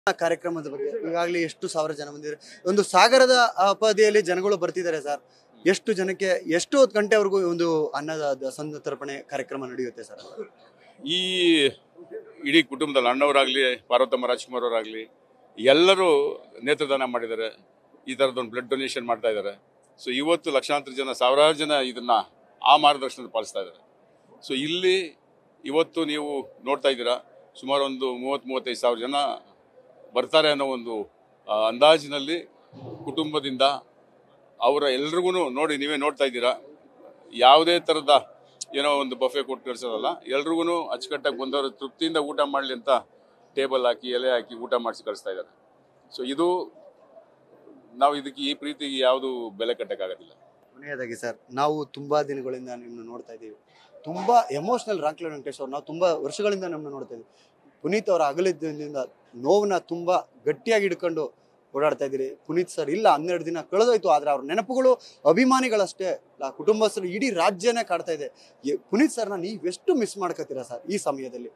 ಕಾರ್ಯಕ್ರಮದ ಬಗ್ಗೆ ಈಗಾಗಲೇ ಎಷ್ಟು ಸಾವಿರ ಜನ ಬಂದಿದ್ದಾರೆ ಒಂದು ಸಾಗರದ ಅಪಧಿಯಲ್ಲಿ ಜನಗಳು ಬರ್ತಿದ್ದಾರೆ ಸರ್ ಎಷ್ಟು ಜನಕ್ಕೆ ಎಷ್ಟು ಹೊತ್ತು ಗಂಟೆವರೆಗೂ ಒಂದು ಅನ್ನದ ದ- ಸಂತರ್ಪಣೆ ಕಾರ್ಯಕ್ರಮ ನಡೆಯುತ್ತೆ ಸರ್ ಈ ಇಡೀ ಕುಟುಂಬದಲ್ಲಿ ಅಣ್ಣವರಾಗಲಿ ಪಾರ್ವತಮ್ಮ ರಾಜ್ಕುಮಾರ್ ಅವರಾಗಲಿ ಎಲ್ಲರೂ ನೇತ್ರದಾನ ಮಾಡಿದ್ದಾರೆ ಈ ಥರದೊಂದು ಬ್ಲಡ್ ಡೊನೇಷನ್ ಮಾಡ್ತಾ ಇದ್ದಾರೆ ಸೊ ಇವತ್ತು ಲಕ್ಷಾಂತರ ಜನ ಸಾವಿರಾರು ಜನ ಇದನ್ನ ಆ ಮಾರ್ಗದರ್ಶನ ಪಾಲಿಸ್ತಾ ಇದ್ದಾರೆ ಸೊ ಇಲ್ಲಿ ಇವತ್ತು ನೀವು ನೋಡ್ತಾ ಇದ್ದೀರಾ ಸುಮಾರು ಒಂದು ಮೂವತ್ತು ಮೂವತ್ತೈದು ಸಾವಿರ ಜನ ಬರ್ತಾರೆ ಅನ್ನೋ ಒಂದು ಆ, ಅಂದಾಜಿನಲ್ಲಿ ಕುಟುಂಬದಿಂದ ಅವರ ಎಲ್ರಿಗೂ ನೋಡಿ ನೀವೇ ನೋಡ್ತಾ ಇದ್ದೀರಾ ಯಾವುದೇ ಥರದ ಏನೋ ಒಂದು ಬಫೆ ಕೊಟ್ಟು ಕಳಿಸೋದಲ್ಲ ಎಲ್ರಿಗೂ ಅಚ್ಚುಕಟ್ಟಾಗಿ ಬಂದವರು ತೃಪ್ತಿಯಿಂದ ಊಟ ಮಾಡಲಿ ಅಂತ ಟೇಬಲ್ ಹಾಕಿ ಎಲೆ ಹಾಕಿ ಊಟ ಮಾಡಿಸಿ ಕಳಿಸ್ತಾ ಇದ್ದಾರೆ ಸೊ ಇದು ನಾವು ಇದಕ್ಕೆ ಈ ಪ್ರೀತಿಗೆ ಯಾವುದು ಬೆಲೆ ಕಟ್ಟಕ್ಕಾಗೋದಿಲ್ಲ ಕೊನೆಯದಾಗಿ ಸರ್ ನಾವು ತುಂಬಾ ದಿನಗಳಿಂದ ನಿಮ್ಮನ್ನು ನೋಡ್ತಾ ಇದ್ದೀವಿ ತುಂಬಾ ಎಮೋಷನಲ್ ರಾಕ್ಲ ವೆಂಕಟೇಶ್ ಅವ್ರು ನಾವು ತುಂಬಾ ವರ್ಷಗಳಿಂದ ನಮ್ಮನ್ನ ನೋಡ್ತಾ ಇದ್ದೀವಿ ಪುನೀತ್ ಅವರ ಅಗಲಿದ್ದರಿಂದ ನೋವನ್ನ ತುಂಬಾ ಗಟ್ಟಿಯಾಗಿ ಹಿಡ್ಕೊಂಡು ಓಡಾಡ್ತಾ ಇದ್ದೀರಿ ಪುನೀತ್ ಸರ್ ಇಲ್ಲ ಹನ್ನೆರಡು ದಿನ ಕಳೆದೋಯ್ತು ಆದ್ರೆ ಅವ್ರ ನೆನಪುಗಳು ಅಭಿಮಾನಿಗಳಷ್ಟೇ ಆ ಕುಟುಂಬಸ್ಥರು ಇಡೀ ರಾಜ್ಯನೇ ಕಾಡ್ತಾ ಇದೆ ಎ- ಪುನೀತ್ ಸರ್ನ ನೀವೆಷ್ಟು ಮಿಸ್ ಮಾಡ್ಕೋತೀರಾ ಸರ್ ಈ ಸಮಯದಲ್ಲಿ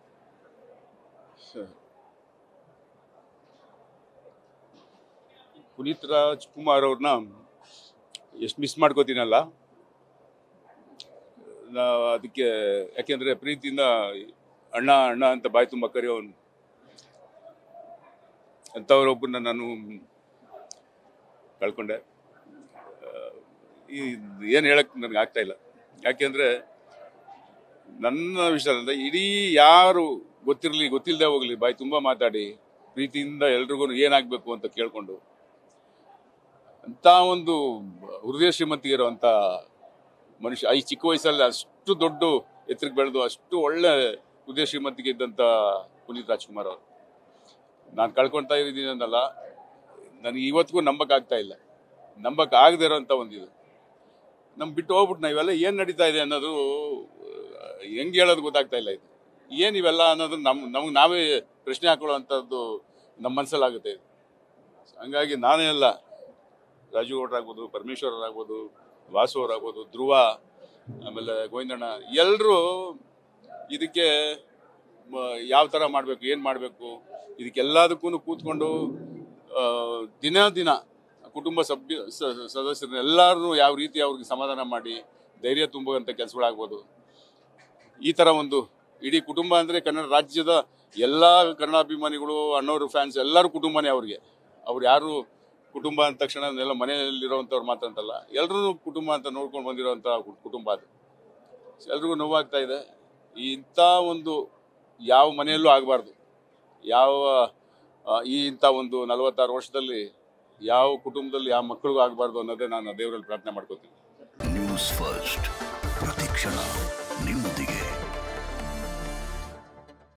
ಪುನೀತ್ ರಾಜ್ಕುಮಾರ್ ಅವ್ರನ್ನ ಎಷ್ಟು ಮಿಸ್ ಮಾಡ್ಕೋತೀನಲ್ಲ ನಾ ಅದಕ್ಕೆ ಯಾಕೆಂದ್ರೆ ಪ್ರೀತಿಯಿಂದ ಅಣ್ಣ ಅಣ್ಣ ಅಂತ ಬಾಯಿ ತುಂಬ ಕರೆಯೋನು ಅಂಥವ್ರೊಬ್ಬರನ್ನ ನಾನು ಕಳ್ಕೊಂಡೆ ಆ, ಈ ಏನು ಹೇಳಕ್ ನನಗೆ ಆಗ್ತಾ ಇಲ್ಲ ಯಾಕೆಂದ್ರೆ ನನ್ನ ವಿಷಯದಲ್ಲಿ ಇಡೀ ಯಾರು ಗೊತ್ತಿರಲಿ ಗೊತ್ತಿಲ್ಲದೆ ಹೋಗಲಿ ಬಾಯಿ ತುಂಬ ಮಾತಾಡಿ ಪ್ರೀತಿಯಿಂದ ಎಲ್ರಿಗೂ ಏನಾಗಬೇಕು ಅಂತ ಕೇಳ್ಕೊಂಡು ಅಂತ ಒಂದು ಹೃದಯ ಶ್ರೀಮಂತಿಗೆ ಇರುವಂತ ಮನುಷ್ಯ ಈ ಚಿಕ್ಕ ವಯಸ್ಸಲ್ಲಿ ಅಷ್ಟು ದೊಡ್ಡ ಎತ್ತರಕ್ಕೆ ಬೆಳೆದು ಅಷ್ಟು ಒಳ್ಳೆ ಹೃದಯ ಶ್ರೀಮಂತಿಗೆ ಇದ್ದಂಥ ಪುನೀತ್ ರಾಜ್ಕುಮಾರ್ ಅವರು ನಾನು ಕಳ್ಕೊಳ್ತಾ ಇದ್ದೀನಿ ಅನ್ನಲ್ಲ ನನಗೆ ಇವತ್ತಿಗೂ ನಂಬಕ್ಕಾಗ್ತಾ ಇಲ್ಲ ನಂಬಕ್ ಆಗದೆ ಇರೋಂಥ ಒಂದಿದು ನಮ್ ಬಿಟ್ಟು ಹೋಗ್ಬಿಟ್ಟು ನಾವೆಲ್ಲ ಏನು ನಡೀತಾ ಇದೆ ಅನ್ನೋದು ಹೆಂಗೆ ಹೇಳೋದು ಗೊತ್ತಾಗ್ತಾ ಇಲ್ಲ ಇದು ಏನು ಇವೆಲ್ಲ ಅನ್ನೋದು ನಮ್ ನಮ್ಗೆ ನಾವೇ ಪ್ರಶ್ನೆ ಹಾಕೊಳ್ಳೋವಂಥದ್ದು ನಮ್ಮ ಮನಸ್ಸಲ್ಲಾಗುತ್ತೆ ಇದು ಹಂಗಾಗಿ ನಾನೇ ಅಲ್ಲ ರಾಜು ಗೌಡ್ರಾಗ್ಬೋದು ಪರಮೇಶ್ವರರಾಗ್ಬೋದು ವಾಸು ಅವರಾಗ್ಬೋದು ಧ್ರುವ ಆಮೇಲೆ ಗೋವಿಂದಣ್ಣ ಎಲ್ಲರೂ ಇದಕ್ಕೆ ಮ- ಯಾವ ಥರ ಮಾಡಬೇಕು ಏನು ಮಾಡಬೇಕು ಇದಕ್ಕೆಲ್ಲದಕ್ಕೂ ಕೂತ್ಕೊಂಡು ಆ, ದಿನ ದಿನ ಕುಟುಂಬ ಸಭ್ಯ ಸ- ಸದಸ್ಯರನ್ನ ಎಲ್ಲರೂ ಯಾವ ರೀತಿ ಅವ್ರಿಗೆ ಸಮಾಧಾನ ಮಾಡಿ ಧೈರ್ಯ ತುಂಬುವಂಥ ಕೆಲಸಗಳಾಗ್ಬೋದು ಈ ಥರ ಒಂದು ಇಡೀ ಕುಟುಂಬ ಅಂದರೆ ಕನ್ನಡ ರಾಜ್ಯದ ಎಲ್ಲ ಕನ್ನಡಾಭಿಮಾನಿಗಳು ಅಣ್ಣವರು ಫ್ಯಾನ್ಸ್ ಎಲ್ಲರೂ ಕುಟುಂಬನೇ ಅವ್ರಿಗೆ ಅವ್ರು ಯಾರು ಕುಟುಂಬ ಅಂದ ತಕ್ಷಣ ಎಲ್ಲ ಮನೆಯಲ್ಲಿರುವಂಥವ್ರು ಮಾತ್ರ ಅಂತಲ್ಲ ಎಲ್ಲರೂ ಕುಟುಂಬ ಅಂತ ನೋಡ್ಕೊಂಡು ಬಂದಿರೋಂಥ ಕು- ಕುಟುಂಬ ಅದು ಎಲ್ರಿಗೂ ನೋವಾಗ್ತಾ ಇದೆ ಇಂಥ ಒಂದು ಯಾವ ಮನೆಯಲ್ಲೂ ಆಗಬಾರ್ದು ಯಾವ ಆ, ಈ ಇಂಥ ಒಂದು ನಲವತ್ತಾರು ವರ್ಷದಲ್ಲಿ ಯಾವ ಕುಟುಂಬದಲ್ಲಿ ಯಾವ ಮಕ್ಕಳಿಗೂ ಆಗಬಾರ್ದು ಅನ್ನೋದೇ ನಾನು ದೇವರಲ್ಲಿ ಪ್ರಾರ್ಥನೆ ಮಾಡ್ಕೋತೀನಿ ನ್ಯೂಸ್ ಫಸ್ಟ್ ಪ್ರತಿಕ್ಷಣ